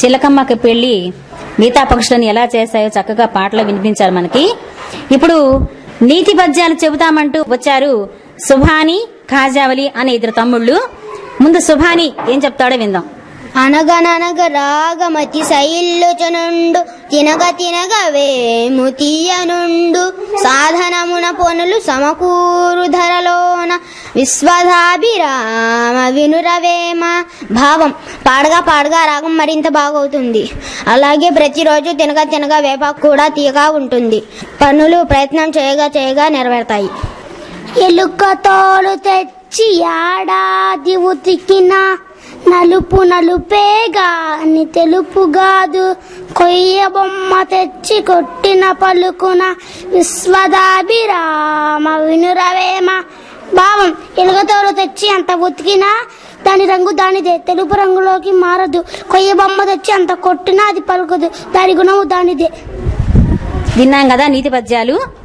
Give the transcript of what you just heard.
చిలకమ్మకి పెళ్లి మిగతా పక్షులను ఎలా చేశాయో చక్కగా పాటలు వినిపించారు మనకి ఇప్పుడు నీతి పద్యాలు చెబుతామంటూ వచ్చారు సుభాని కాజావలి అనే ఇద్దరు తమ్ముళ్ళు ముందు సుభాని ఏం చెప్తాడో విందాం అనగననగ రాగమతి శైల్లుచనుండు తినగ తినగ వేము తీయనుండు సాధనమున పొనులు సమకూరు ధరలోన విశ్వధాభిరామ వినురవేమ భావం పాడగా పాడగా రాగం మరింత బాగవుతుంది అలాగే ప్రతిరోజు తినగా తినగా వేపాకు కూడా తీయగా ఉంటుంది పనులు ప్రయత్నం చేయగా చేయగా నెరవేరుతాయి ఎలుక తోలు తెచ్చి ఏడాది ఉతికిన నలుపు నలుపే గాని తెలుపు కాదు కొయ్య బొమ్మ తెచ్చి కొట్టిన పలుకున విశ్వదాభిరామ వినురవేమ భావం ఎలుక తోలు తెచ్చి అంత ఉతికినా దాని రంగు దానిదే తెలుపు రంగులోకి మారదు కొయ్య బొమ్మ తెచ్చి అంత కొట్టినా అది పలుకదు దాని గుణము దానిదే విన్నాం కదా నీతి పద్యాలు